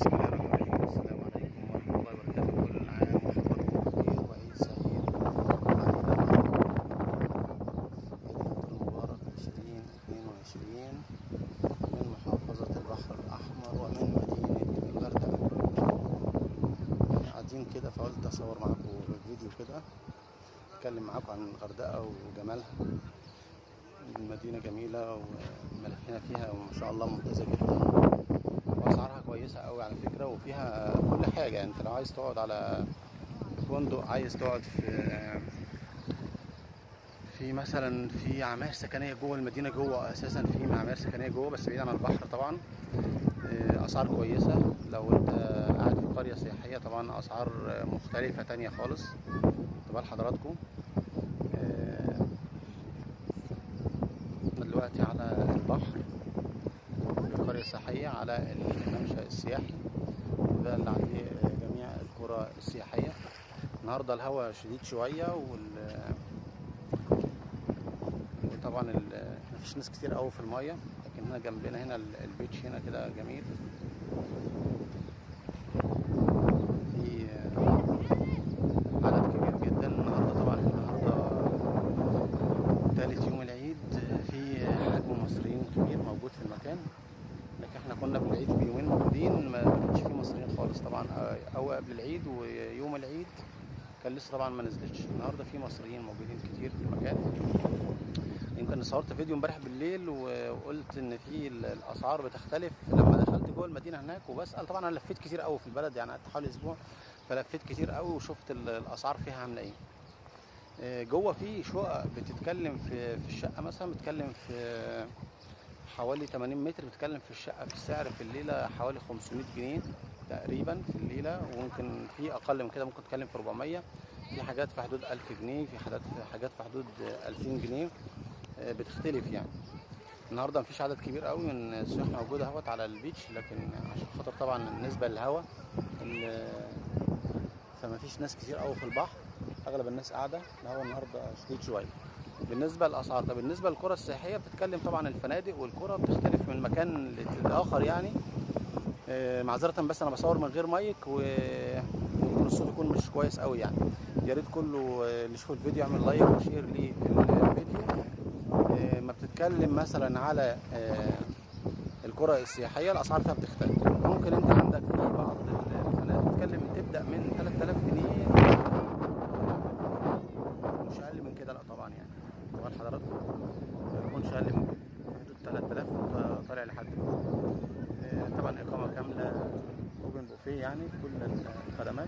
بسم الله الرحمن الرحيم السلام عليكم ورحمة الله وبركاته كل عام وحضراتكم بخير وعيد سعيد علينا عيد الفطر المبارك 2022 من محافظة البحر الأحمر ومن مدينة الغردقة يعني قاعدين كده فقلت أصور معاكم فيديو كده أتكلم معاكم عن الغردقة وجمالها المدينة جميلة وملفنا فيها وما شاء الله ممتازة جدا واسعارها كويسه قوي على فكره وفيها كل حاجه يعني انت لو عايز تقعد على فندق عايز تقعد في في مثلا في عماير سكنيه جوه المدينه جوه اساسا في معامير سكنيه جوه بس بعيد عن البحر طبعا آه، اسعار كويسه لو انت قاعد في قريه سياحيه طبعا اسعار مختلفه تانية خالص تبقى لحضراتكم آه، دلوقتي على البحر في قرية سياحية على الممشى السياحي وده اللي عليه جميع القرى السياحية النهاردة الهواء شديد شوية وال وطبعا ال... مفيش ناس كتير قوي في المية لكن هنا جنبنا هنا ال- البيتش هنا كده جميل في عدد كبير جدا النهارده طبعا النهارده تالت يوم العيد في حجم مصريين كبير موجود في المكان لكن احنا كنا بالعيد بيومين موجودين ما ما كانش في مصريين خالص طبعا او قبل العيد ويوم العيد كان لسه طبعا ما نزلتش النهارده في مصريين موجودين كتير في المكان يمكن صورت فيديو امبارح بالليل و- وقلت ان في ال- الاسعار بتختلف لما دخلت جوه المدينه هناك وبسال طبعا انا لفيت كتير قوي في البلد يعني قعدت حوالي اسبوع فلفيت كتير قوي وشفت ال- الاسعار فيها عامله ايه آه، جوه في شقق بتتكلم في في الشقه مثلا بتتكلم في حوالي 80 متر بتتكلم في الشقه في السعر في الليله حوالي 500 جنيه تقريبا في الليله وممكن في اقل من كده ممكن تتكلم في 400 في حاجات في حدود 1000 جنيه في حاجات في حاجات في حدود 2000 جنيه آه، بتختلف يعني النهارده مفيش عدد كبير قوي من السياح موجوده اهوت على البيتش لكن عشان خاطر طبعا بالنسبه للهواء ال- فما فيش ناس كتير قوي في البحر اغلب الناس قاعده الهواء النهارده شديد شويه بالنسبه للاسعار طب بالنسبه للقرى السياحيه بتتكلم طبعا الفنادق والقرى بتختلف من مكان لاخر يعني آه، معذره بس انا بصور من غير مايك وممكن الصوت يكون مش كويس قوي يعني يا ريت كله آه، اللي يشوف الفيديو يعمل لايك وشير للفيديو آه، ما بتتكلم مثلا على آه، القرى السياحيه الاسعار فيها بتختلف ممكن انت عندك في بعض الفنادق بتتكلم تبدا من 3000 جنيه مش اقل من كده لا طبعا يعني طبعا حضراتكم ما يكونش اقل من كده في حدود 3000 وانت طالع لحد فوق آه، طبعا اقامه كامله اوبن بوفيه يعني كل الخدمات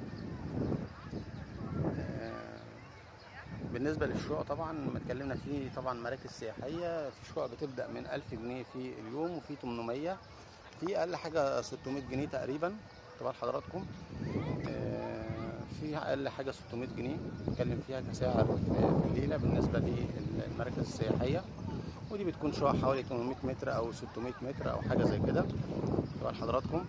آه، بالنسبه للشقق طبعا ما اتكلمنا فيه طبعا مراكز سياحيه في شقق بتبدا من 1000 جنيه في اليوم وفي 800 في اقل حاجه 600 جنيه تقريبا طبعا حضراتكم آه، في اقل حاجه 600 جنيه نتكلم فيها كسعر في في الليله بالنسبه للمراكز السياحيه ودي بتكون شقق حوالي 800 متر او 600 متر او حاجه زي كده طبعا حضراتكم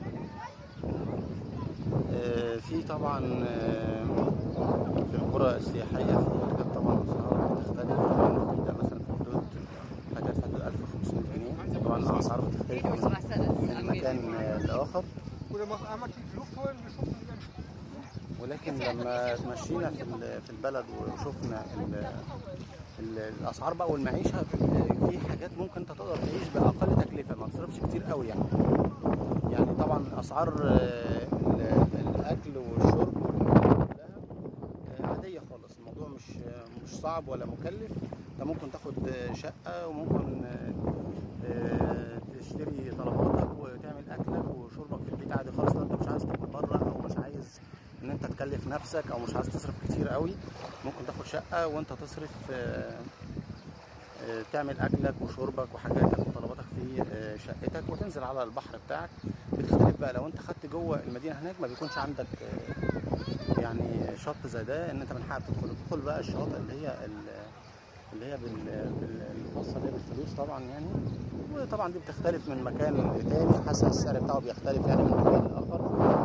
آه، في طبعا آه، في القرى السياحيه في حاجات طبعا اسعار بتختلف طبعا في ده مثلا في حدود حاجات في حدود 1500 جنيه طبعا الاسعار بتختلف من من مكان آه، لاخر Oder mach einmal die Luft holen, wir schubsen die ganze ولكن لما مشينا في ال- في البلد وشفنا ال- ال- الاسعار بقى والمعيشه في حاجات ممكن انت تقدر تعيش باقل تكلفه ما تصرفش كتير قوي يعني يعني طبعا اسعار آه، ال- الاكل والشرب والحاجات دي كلها آه، عاديه خالص الموضوع مش مش صعب ولا مكلف انت ممكن تاخد شقه وممكن آه، آه، تشتري طلباتك وتعمل اكلك وشربك في البيت عادي خالص لو انت مش عايز تاكل بره او مش عايز ان انت تكلف نفسك او مش عايز تصرف كتير قوي ممكن تاخد شقه وانت تصرف آه، آه، تعمل اكلك وشربك وحاجاتك وطلباتك في آه، شقتك وتنزل على البحر بتاعك بتختلف بقى لو انت خدت جوه المدينه هناك ما بيكونش عندك آه، يعني شط زي ده ان انت من حقك تدخل تدخل بقى الشواطئ اللي هي ال- اللي هي بال- بال- الخاصه اللي هي بالفلوس طبعا يعني وطبعا دي بتختلف من مكان لتاني حسب السعر بتاعه بيختلف يعني من مكان لاخر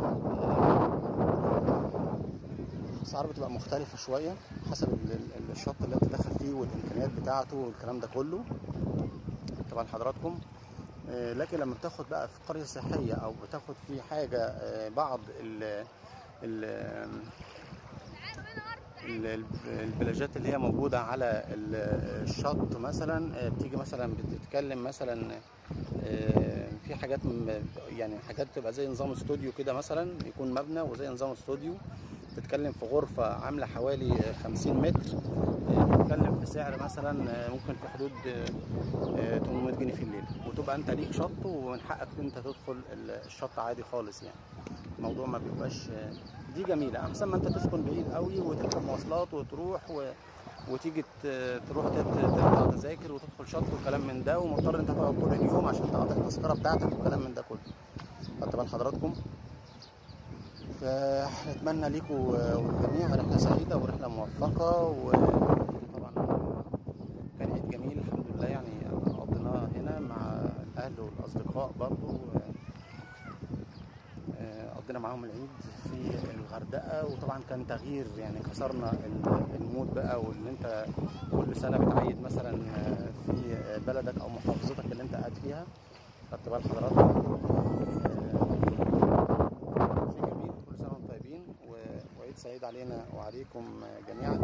الاسعار بتبقى مختلفه شويه حسب ال- ال- الشط اللي انت داخل فيه والامكانيات بتاعته والكلام ده كله طبعا حضراتكم آه، لكن لما بتاخد بقى في قرية سياحية أو بتاخد في حاجة آه، بعض ال ال ال- ال- البلاجات اللي هي موجودة على ال- الشط مثلا آه، بتيجي مثلا بتتكلم مثلا آه، في حاجات م- يعني حاجات تبقى زي نظام استوديو كده مثلا يكون مبنى وزي نظام استوديو تتكلم في غرفة عاملة حوالي آه، 50 متر آه، بتتكلم في سعر مثلا آه، ممكن في حدود آه، آه، 800 جنيه في الليل وتبقى انت ليك شط ومن حقك انت تدخل ال- الشط عادي خالص يعني الموضوع ما بيبقاش آه، دي جميلة احسن ما انت تسكن بعيد قوي وتركب مواصلات وتروح و... وتيجي ت- تروح تت- تقطع تذاكر وتدخل شط وكلام من ده ومضطر انت تقعد طول اليوم عشان تقطع التذكرة بتاعتك وكلام من ده كله خدت بال حضراتكم فنتمنى ليكم والجميع رحلة سعيدة ورحلة موفقة وطبعا كان عيد جميل الحمد لله يعني قضيناه هنا مع الأهل والأصدقاء برضو آه، قضينا معاهم العيد في الغردقة وطبعا كان تغيير يعني كسرنا ال- المود بقى وان انت كل سنة بتعيد مثلا آه، في بلدك او محافظتك اللي انت قاعد فيها خدت بال حضراتكم آه، شيء جميل كل سنة وانتم طيبين و- وعيد سعيد علينا وعليكم جميعا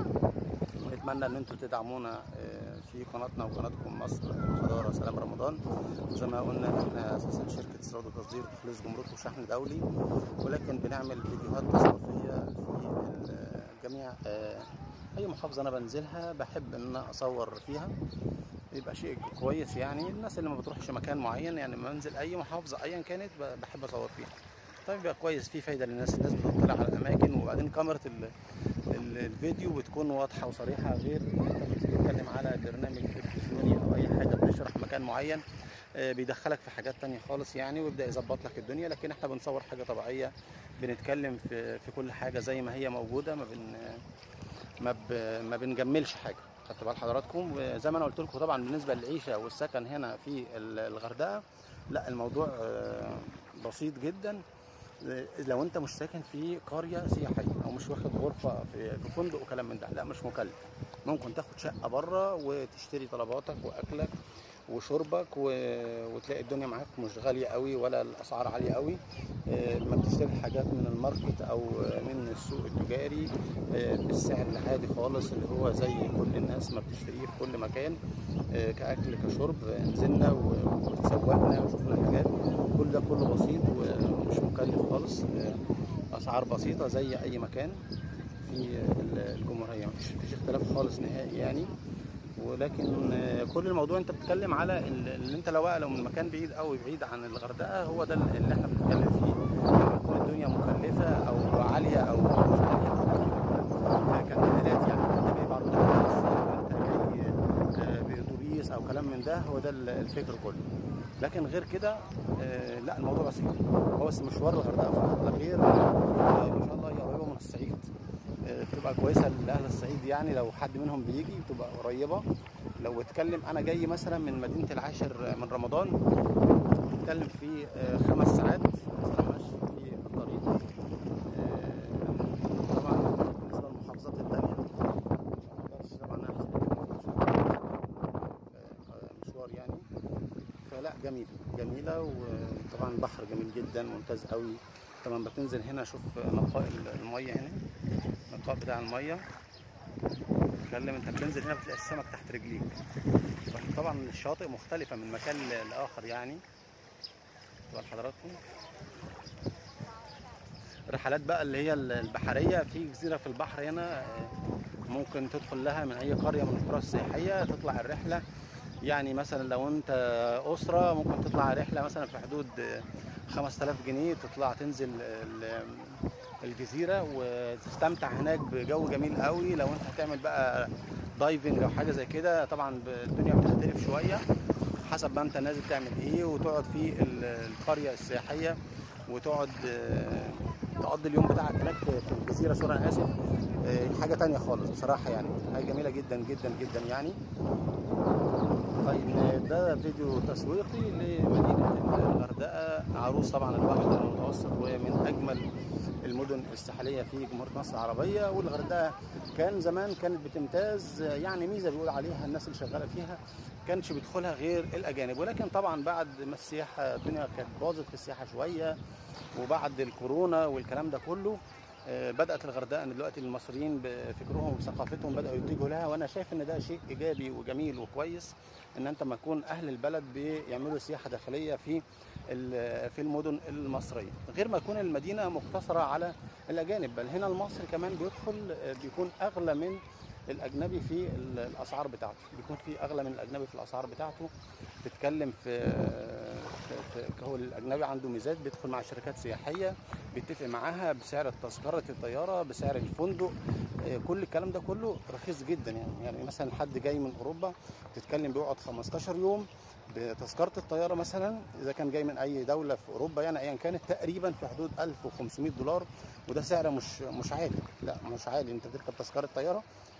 ونتمنى ان انتم تدعمونا آه، في قناتنا وقناتكم مصر حضاره سلام رمضان زي ما قلنا احنا اساسا شركه استيراد وتصدير تخليص جمرك وشحن دولي ولكن بنعمل فيديوهات تصويريه في الجميع آه، اي محافظه انا بنزلها بحب ان أنا اصور فيها يبقى شيء كويس يعني الناس اللي ما بتروحش مكان معين يعني لما بنزل اي محافظه ايا كانت ب- بحب اصور فيها طيب يبقى كويس في فايده للناس الناس بتطلع على الاماكن وبعدين كاميرا ال- ال- الفيديو بتكون واضحه وصريحه غير ان انت بتتكلم على برنامج تلفزيوني او اي حاجه بتشرح مكان معين آه، بيدخلك في حاجات تانية خالص يعني ويبدا يظبط لك الدنيا لكن احنا بنصور حاجه طبيعيه بنتكلم في في كل حاجه زي ما هي موجوده ما بن ما ب... ما بنجملش حاجه خدت بال حضراتكم وزي ما انا قلت لكم طبعا بالنسبه للعيشه والسكن هنا في ال- الغردقه لا الموضوع آه، بسيط جدا آه، لو انت مش ساكن في قريه سياحيه او مش واخد غرفه في في فندق وكلام من ده لا مش مكلف ممكن تاخد شقه بره وتشتري طلباتك واكلك وشربك و... وتلاقي الدنيا معاك مش غاليه قوي ولا الاسعار عاليه قوي آه، لما بتشتري حاجات من الماركت او من السوق التجاري آه، بالسعر العادي خالص اللي هو زي كل الناس ما بتشتريه في كل مكان آه، كاكل كشرب آه، نزلنا و- وتسوقنا وشفنا حاجات كل ده كله بسيط ومش مكلف خالص آه، اسعار بسيطه زي اي مكان في ال- الجمهوريه مفيش مفيش اختلاف خالص نهائي يعني ولكن آه، كل الموضوع انت بتتكلم على ال- اللي انت لو بقى لو من مكان بعيد قوي بعيد عن الغردقه هو ده اللي احنا بنتكلم فيه لما تكون الدنيا مكلفه او عاليه او مش عاليه كانتينات يعني انت جاي بعض انت جاي آه، باتوبيس او كلام من ده هو ده ال- الفكر كله لكن غير كده آه، لا الموضوع بسيط هو بس مشوار الغردقه فقط لا غير آه، ما شاء الله هي قريبه من الصعيد آه، بتبقى كويسه لاهل الصعيد يعني لو حد منهم بيجي بتبقى قريبه لو اتكلم انا جاي مثلا من مدينه العاشر من رمضان بتتكلم في آه، خمس ساعات مثلا ماشي في الطريق آه، طبعا بالنسبه للمحافظات الثانيه طبعا أنا آه، مشوار يعني فلا جميل جميله وطبعا البحر جميل جدا ممتاز قوي طبعا بتنزل هنا شوف نقاء الميه هنا النقاء بتاع الميه اتكلم انت بتنزل هنا بتلاقي السمك تحت رجليك طبعا الشاطئ مختلفه من مكان ل- لاخر يعني طبعا حضراتكم الرحلات بقى اللي هي البحريه في جزيره في البحر هنا آه، ممكن تدخل لها من اي قريه من القرى السياحيه تطلع الرحله يعني مثلا لو انت اسره ممكن تطلع رحله مثلا في حدود آه، 5000 جنيه تطلع تنزل ال- الجزيره وتستمتع هناك بجو جميل قوي لو انت هتعمل بقى دايفنج او حاجه زي كده طبعا الدنيا بتختلف شويه حسب ما انت نازل تعمل ايه وتقعد في ال- القريه السياحيه وتقعد آه، تقضي اليوم بتاعك هناك في في الجزيره سوري انا اسف آه، حاجه تانية خالص بصراحه يعني حاجه جميله جدا جدا جدا يعني طيب ده فيديو تسويقي لمدينة الغردقة عروس طبعا البحر المتوسط وهي من أجمل المدن الساحلية في جمهورية مصر العربية والغردقة كان زمان كانت بتمتاز يعني ميزة بيقول عليها الناس اللي شغالة فيها كانش بيدخلها غير الأجانب ولكن طبعا بعد ما السياحة الدنيا كانت باظت في السياحة شوية وبعد الكورونا والكلام ده كله آه، بدات الغردقه ان دلوقتي المصريين بفكرهم وثقافتهم بداوا يتجهوا لها وانا شايف ان ده شيء ايجابي وجميل وكويس ان انت ما تكون اهل البلد بيعملوا سياحه داخليه في ال- في المدن المصريه غير ما يكون المدينه مقتصره على الاجانب بل هنا المصري كمان بيدخل آه، بيكون اغلى من الاجنبي في ال- الاسعار بتاعته بيكون في اغلى من الاجنبي في الاسعار بتاعته بتتكلم في في- في هو الاجنبي عنده ميزات بيدخل مع شركات سياحيه بيتفق معاها بسعر تذكره الطياره بسعر الفندق آه، كل الكلام ده كله رخيص جدا يعني يعني مثلا حد جاي من اوروبا تتكلم بيقعد 15 يوم بتذكره الطياره مثلا اذا كان جاي من اي دوله في اوروبا يعني ايا كانت تقريبا في حدود 1500 دولار وده سعر مش مش عالي لا مش عالي انت بتركب تذكره طياره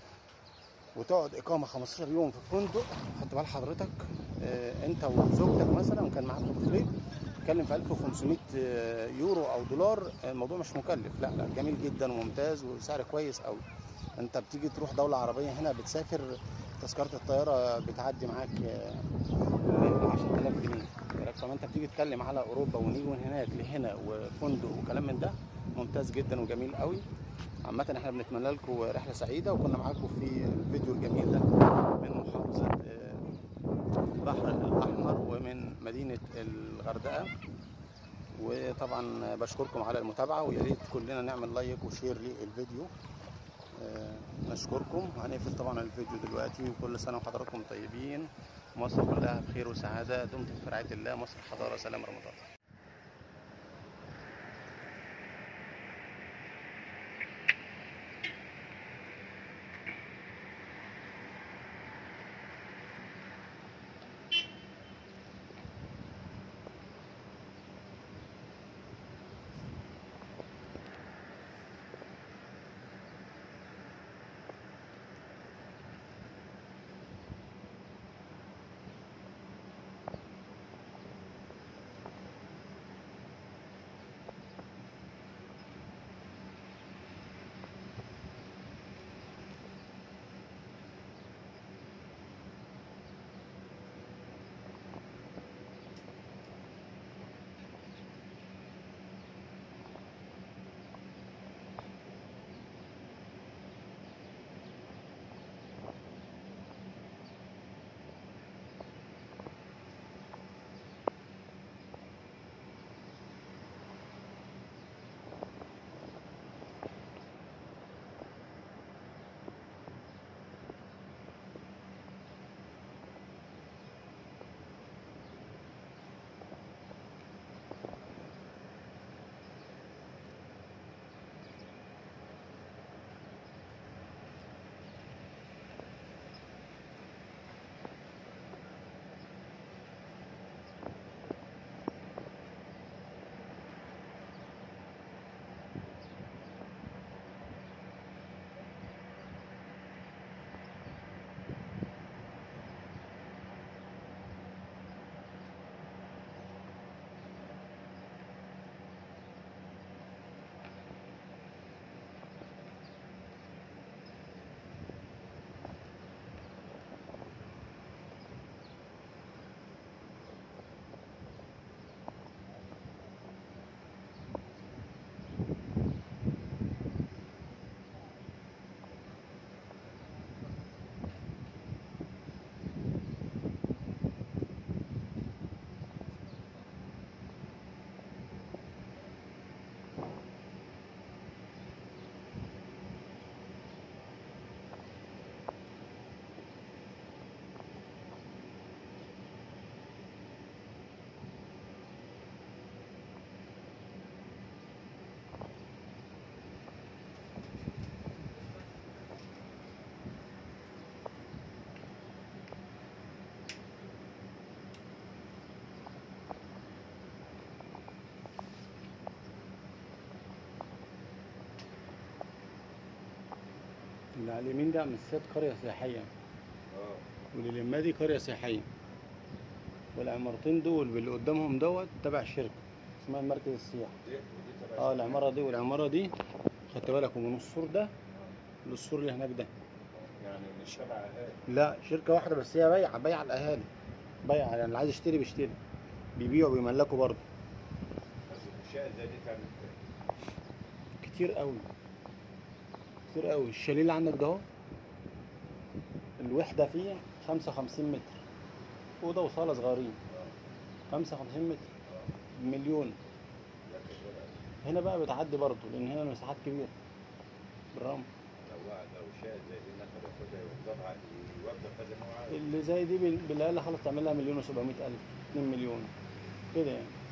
وتقعد اقامه 15 يوم في فندق خد بال حضرتك آه، انت وزوجتك مثلا وكان معاك طفلين تتكلم في 1500 آه، يورو او دولار آه، الموضوع مش مكلف لا لا جميل جدا وممتاز وسعر كويس قوي انت بتيجي تروح دوله عربيه هنا بتسافر تذكره الطياره بتعدي معاك آه، ل 10000 جنيه بالك؟ فما انت بتيجي تتكلم على اوروبا ونيجي من هناك لهنا وفندق وكلام من ده ممتاز جدا وجميل قوي عامة احنا بنتمنى لكم رحلة سعيدة وكنا معاكم في الفيديو الجميل ده من محافظة آه، البحر الأحمر ومن مدينة الغردقة وطبعا بشكركم على المتابعة ويا ريت كلنا نعمل لايك وشير للفيديو آه، نشكركم هنقفل طبعا الفيديو دلوقتي وكل سنة وحضراتكم طيبين مصر كلها بخير وسعادة دمتم في رعاية الله مصر حضارة سلام رمضان اللي على اليمين ده من السيد قرية سياحية اه واللي لما دي قرية سياحية والعمارتين دول باللي قدامهم دوت تبع الشركه اسمها مركز السياحه دي ودي تبع اه العماره دي والعماره دي خدت بالك من السور ده للسور اللي هناك ده يعني مش تبع اهالي لا شركه واحده بس هي بايعه بايعه الاهالي بايعه يعني اللي عايز يشتري بيشتري بيبيعوا بيملكوا برضه بس المنشاه زي دي تعمل كده كتير قوي كتير قوي الشاليه اللي عندك ده اهو الوحده فيه 55 متر اوضه وصاله صغيرين 55 متر بمليون ده كده هنا بقى بتعدي برضه لان هنا المساحات كبيره بالرغم لو لو شاهد زي دي الناس ياخدها يوظفها يوظف هذا النوع عادي اللي زي دي بال- بالاقل خلاص تعمل لها مليون و700 الف 2 مليون كده يعني